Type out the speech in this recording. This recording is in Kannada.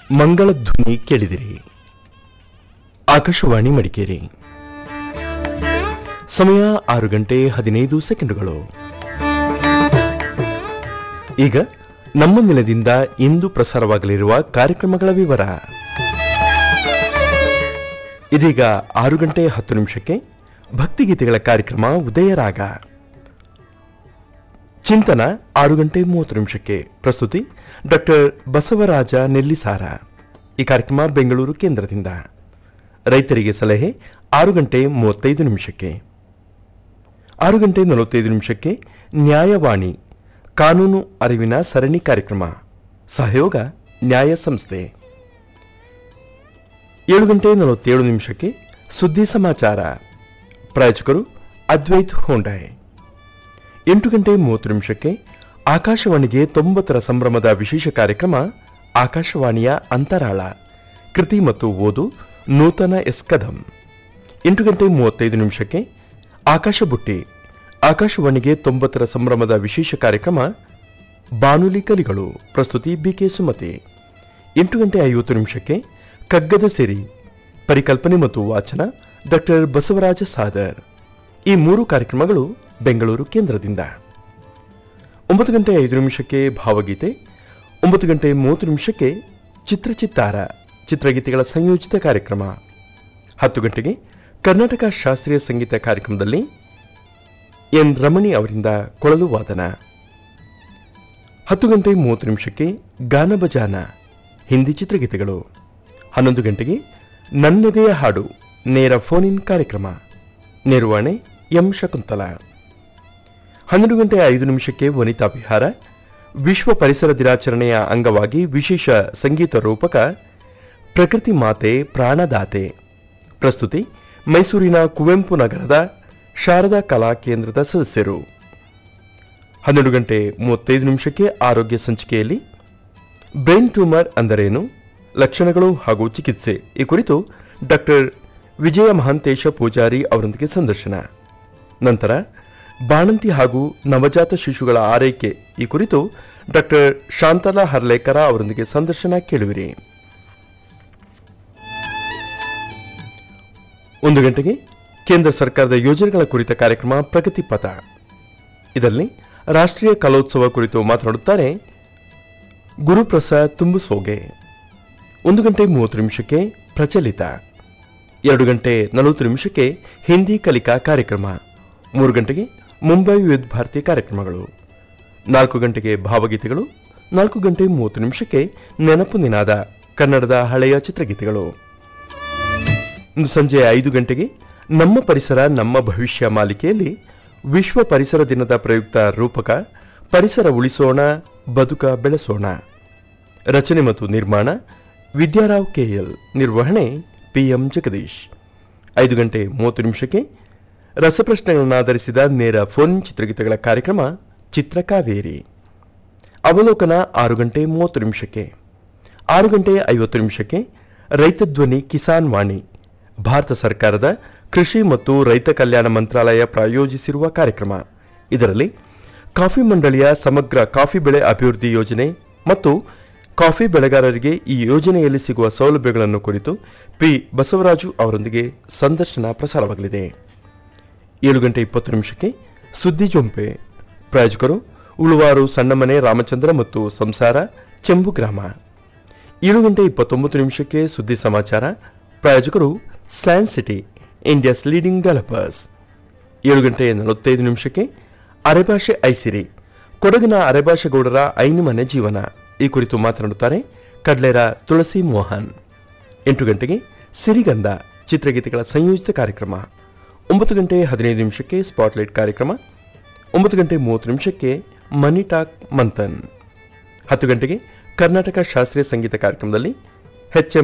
ಮಂಗಳ ಧ್ವನಿ ಕೇಳಿದಿರಿ ಆಕಾಶವಾಣಿ ಮಡಿಕೇರಿ ಸಮಯ ಆರು ಗಂಟೆ ಹದಿನೈದು ಸೆಕೆಂಡುಗಳು ಈಗ ನಮ್ಮ ನೆಲದಿಂದ ಇಂದು ಪ್ರಸಾರವಾಗಲಿರುವ ಕಾರ್ಯಕ್ರಮಗಳ ವಿವರ ಇದೀಗ ಆರು ಗಂಟೆ ಹತ್ತು ನಿಮಿಷಕ್ಕೆ ಭಕ್ತಿಗೀತೆಗಳ ಕಾರ್ಯಕ್ರಮ ಉದಯರಾಗ ಚಿಂತನ ಆರು ಗಂಟೆ ಮೂವತ್ತು ನಿಮಿಷಕ್ಕೆ ಪ್ರಸ್ತುತಿ ಡಾಕ್ಟರ್ ಬಸವರಾಜ ನೆಲ್ಲಿಸಾರ ಈ ಕಾರ್ಯಕ್ರಮ ಬೆಂಗಳೂರು ಕೇಂದ್ರದಿಂದ ರೈತರಿಗೆ ಸಲಹೆ ಆರು ಗಂಟೆ ಮೂವತ್ತೈದು ನಿಮಿಷಕ್ಕೆ ಆರು ಗಂಟೆ ನಲವತ್ತೈದು ನಿಮಿಷಕ್ಕೆ ನ್ಯಾಯವಾಣಿ ಕಾನೂನು ಅರಿವಿನ ಸರಣಿ ಕಾರ್ಯಕ್ರಮ ಸಹಯೋಗ ನ್ಯಾಯ ಸಂಸ್ಥೆ ಏಳು ಗಂಟೆ ನಲವತ್ತೇಳು ನಿಮಿಷಕ್ಕೆ ಸುದ್ದಿ ಸಮಾಚಾರ ಪ್ರಾಯೋಜಕರು ಅದ್ವೈತ್ ಹೋಂಡಾಯ್ ಎಂಟು ಗಂಟೆ ಮೂವತ್ತು ನಿಮಿಷಕ್ಕೆ ಆಕಾಶವಾಣಿಗೆ ತೊಂಬತ್ತರ ಸಂಭ್ರಮದ ವಿಶೇಷ ಕಾರ್ಯಕ್ರಮ ಆಕಾಶವಾಣಿಯ ಅಂತರಾಳ ಕೃತಿ ಮತ್ತು ಓದು ನೂತನ ಎಸ್ ಕದಂ ಎಂಟು ಗಂಟೆ ಮೂವತ್ತೈದು ನಿಮಿಷಕ್ಕೆ ಆಕಾಶ ಬುಟ್ಟಿ ಆಕಾಶವಾಣಿಗೆ ತೊಂಬತ್ತರ ಸಂಭ್ರಮದ ವಿಶೇಷ ಕಾರ್ಯಕ್ರಮ ಬಾನುಲಿ ಕಲಿಗಳು ಪ್ರಸ್ತುತಿ ಬಿಕೆ ಸುಮತಿ ಎಂಟು ಗಂಟೆ ಐವತ್ತು ನಿಮಿಷಕ್ಕೆ ಕಗ್ಗದ ಸಿರಿ ಪರಿಕಲ್ಪನೆ ಮತ್ತು ವಾಚನ ಡಾಕ್ಟರ್ ಬಸವರಾಜ ಸಾದರ್ ಈ ಮೂರು ಕಾರ್ಯಕ್ರಮಗಳು ಬೆಂಗಳೂರು ಕೇಂದ್ರದಿಂದ ಒಂಬತ್ತು ಗಂಟೆ ಐದು ನಿಮಿಷಕ್ಕೆ ಭಾವಗೀತೆ ಒಂಬತ್ತು ಗಂಟೆ ಮೂವತ್ತು ನಿಮಿಷಕ್ಕೆ ಚಿತ್ರಚಿತ್ತಾರ ಚಿತ್ರಗೀತೆಗಳ ಸಂಯೋಜಿತ ಕಾರ್ಯಕ್ರಮ ಹತ್ತು ಗಂಟೆಗೆ ಕರ್ನಾಟಕ ಶಾಸ್ತ್ರೀಯ ಸಂಗೀತ ಕಾರ್ಯಕ್ರಮದಲ್ಲಿ ಎನ್ ರಮಣಿ ಅವರಿಂದ ಕೊಳಲು ವಾದನ ಹತ್ತು ಗಂಟೆ ಮೂವತ್ತು ನಿಮಿಷಕ್ಕೆ ಗಾನ ಬಜಾನ ಹಿಂದಿ ಚಿತ್ರಗೀತೆಗಳು ಹನ್ನೊಂದು ಗಂಟೆಗೆ ನನ್ನೆದೆಯ ಹಾಡು ನೇರ ಫೋನ್ ಇನ್ ಕಾರ್ಯಕ್ರಮ ನಿರ್ವಹಣೆ ಎಂ ಶಕುಂತಲ ಹನ್ನೆರಡು ಗಂಟೆ ಐದು ನಿಮಿಷಕ್ಕೆ ವನಿತಾ ವಿಹಾರ ವಿಶ್ವ ಪರಿಸರ ದಿನಾಚರಣೆಯ ಅಂಗವಾಗಿ ವಿಶೇಷ ಸಂಗೀತ ರೂಪಕ ಪ್ರಕೃತಿ ಮಾತೆ ಪ್ರಾಣದಾತೆ ಪ್ರಸ್ತುತಿ ಮೈಸೂರಿನ ಕುವೆಂಪು ನಗರದ ಶಾರದಾ ಕಲಾ ಕೇಂದ್ರದ ಸದಸ್ಯರು ಹನ್ನೆರಡು ಗಂಟೆ ಮೂವತ್ತೈದು ನಿಮಿಷಕ್ಕೆ ಆರೋಗ್ಯ ಸಂಚಿಕೆಯಲ್ಲಿ ಬ್ರೈನ್ ಟ್ಯೂಮರ್ ಅಂದರೇನು ಲಕ್ಷಣಗಳು ಹಾಗೂ ಚಿಕಿತ್ಸೆ ಈ ಕುರಿತು ಡಾಕ್ಟರ್ ವಿಜಯ ಮಹಾಂತೇಶ ಪೂಜಾರಿ ಅವರೊಂದಿಗೆ ಸಂದರ್ಶನ ನಂತರ ಬಾಣಂತಿ ಹಾಗೂ ನವಜಾತ ಶಿಶುಗಳ ಆರೈಕೆ ಈ ಕುರಿತು ಡಾಕ್ಟರ್ ಶಾಂತಲಾ ಹರ್ಲೇಕರ ಅವರೊಂದಿಗೆ ಸಂದರ್ಶನ ಕೇಳುವಿರಿ ಒಂದು ಗಂಟೆಗೆ ಕೇಂದ್ರ ಸರ್ಕಾರದ ಯೋಜನೆಗಳ ಕುರಿತ ಕಾರ್ಯಕ್ರಮ ಪ್ರಗತಿ ಪಥ ಇದರಲ್ಲಿ ರಾಷ್ಟ್ರೀಯ ಕಲೋತ್ಸವ ಕುರಿತು ಮಾತನಾಡುತ್ತಾರೆ ಗುರುಪ್ರಸಾದ್ ತುಂಬುಸೋಗೆ ಒಂದು ಗಂಟೆ ಮೂವತ್ತು ನಿಮಿಷಕ್ಕೆ ಪ್ರಚಲಿತ ಎರಡು ಗಂಟೆ ನಲವತ್ತು ನಿಮಿಷಕ್ಕೆ ಹಿಂದಿ ಕಲಿಕಾ ಕಾರ್ಯಕ್ರಮ ಮೂರು ಗಂಟೆಗೆ ಮುಂಬೈ ವಿವಿಧ ಭಾರತಿ ಕಾರ್ಯಕ್ರಮಗಳು ನಾಲ್ಕು ಗಂಟೆಗೆ ಭಾವಗೀತೆಗಳು ನಾಲ್ಕು ಗಂಟೆ ಮೂವತ್ತು ನಿಮಿಷಕ್ಕೆ ನೆನಪು ನಿನಾದ ಕನ್ನಡದ ಹಳೆಯ ಚಿತ್ರಗೀತೆಗಳು ಇಂದು ಸಂಜೆ ಐದು ಗಂಟೆಗೆ ನಮ್ಮ ಪರಿಸರ ನಮ್ಮ ಭವಿಷ್ಯ ಮಾಲಿಕೆಯಲ್ಲಿ ವಿಶ್ವ ಪರಿಸರ ದಿನದ ಪ್ರಯುಕ್ತ ರೂಪಕ ಪರಿಸರ ಉಳಿಸೋಣ ಬದುಕ ಬೆಳೆಸೋಣ ರಚನೆ ಮತ್ತು ನಿರ್ಮಾಣ ವಿದ್ಯಾರಾವ್ ಕೆಎಲ್ ನಿರ್ವಹಣೆ ಪಿಎಂ ಜಗದೀಶ್ ಐದು ಗಂಟೆ ಮೂವತ್ತು ನಿಮಿಷಕ್ಕೆ ರಸಪ್ರಶ್ನೆಗಳನ್ನು ಆಧರಿಸಿದ ನೇರ ಫೋನ್ ಚಿತ್ರಗೀತೆಗಳ ಕಾರ್ಯಕ್ರಮ ಚಿತ್ರಕಾವೇರಿ ಅವಲೋಕನ ಆರು ಗಂಟೆ ಮೂವತ್ತು ನಿಮಿಷಕ್ಕೆ ಆರು ಗಂಟೆ ಐವತ್ತು ನಿಮಿಷಕ್ಕೆ ರೈತ ಧ್ವನಿ ಕಿಸಾನ್ ವಾಣಿ ಭಾರತ ಸರ್ಕಾರದ ಕೃಷಿ ಮತ್ತು ರೈತ ಕಲ್ಯಾಣ ಮಂತ್ರಾಲಯ ಪ್ರಾಯೋಜಿಸಿರುವ ಕಾರ್ಯಕ್ರಮ ಇದರಲ್ಲಿ ಕಾಫಿ ಮಂಡಳಿಯ ಸಮಗ್ರ ಕಾಫಿ ಬೆಳೆ ಅಭಿವೃದ್ಧಿ ಯೋಜನೆ ಮತ್ತು ಕಾಫಿ ಬೆಳೆಗಾರರಿಗೆ ಈ ಯೋಜನೆಯಲ್ಲಿ ಸಿಗುವ ಸೌಲಭ್ಯಗಳನ್ನು ಕುರಿತು ಪಿ ಬಸವರಾಜು ಅವರೊಂದಿಗೆ ಸಂದರ್ಶನ ಪ್ರಸಾರವಾಗಲಿದೆ ಏಳು ಗಂಟೆ ಇಪ್ಪತ್ತು ನಿಮಿಷಕ್ಕೆ ಸುದ್ದಿ ಜೊಂಪೆ ಪ್ರಾಯೋಜಕರು ಉಳುವಾರು ಸಣ್ಣಮನೆ ರಾಮಚಂದ್ರ ಮತ್ತು ಸಂಸಾರ ಚೆಂಬು ಗ್ರಾಮ ಏಳು ಗಂಟೆ ಇಪ್ಪತ್ತೊಂಬತ್ತು ನಿಮಿಷಕ್ಕೆ ಸುದ್ದಿ ಸಮಾಚಾರ ಪ್ರಾಯೋಜಕರು San City India's leading developers ಏಳು ಗಂಟೆ ನಲವತ್ತೈದು ನಿಮಿಷಕ್ಕೆ ಅರೆಭಾಷೆ ಐಸಿರಿ ಕೊಡಗಿನ ಅರೆಭಾಷೆಗೌಡರ ಐನು ಮನೆ ಜೀವನ ಈ ಕುರಿತು ಮಾತನಾಡುತ್ತಾರೆ ಕಡ್ಲೇರ ತುಳಸಿ ಮೋಹನ್ ಎಂಟು ಗಂಟೆಗೆ ಸಿರಿಗಂಧ ಚಿತ್ರಗೀತೆಗಳ ಸಂಯೋಜಿತ ಕಾರ್ಯಕ್ರಮ ಒಂಬತ್ತು ಗಂಟೆ ಹದಿನೈದು ನಿಮಿಷಕ್ಕೆ ಸ್ಪಾಟ್ಲೈಟ್ ಕಾರ್ಯಕ್ರಮ ಒಂಬತ್ತು ಗಂಟೆ ಮೂವತ್ತು ನಿಮಿಷಕ್ಕೆ ಮನಿ ಟಾಕ್ ಮಂಥನ್ ಹತ್ತು ಗಂಟೆಗೆ ಕರ್ನಾಟಕ ಶಾಸ್ತ್ರೀಯ ಸಂಗೀತ ಕಾರ್ಯಕ್ರಮದಲ್ಲಿ ಎಚ್ ಎಂ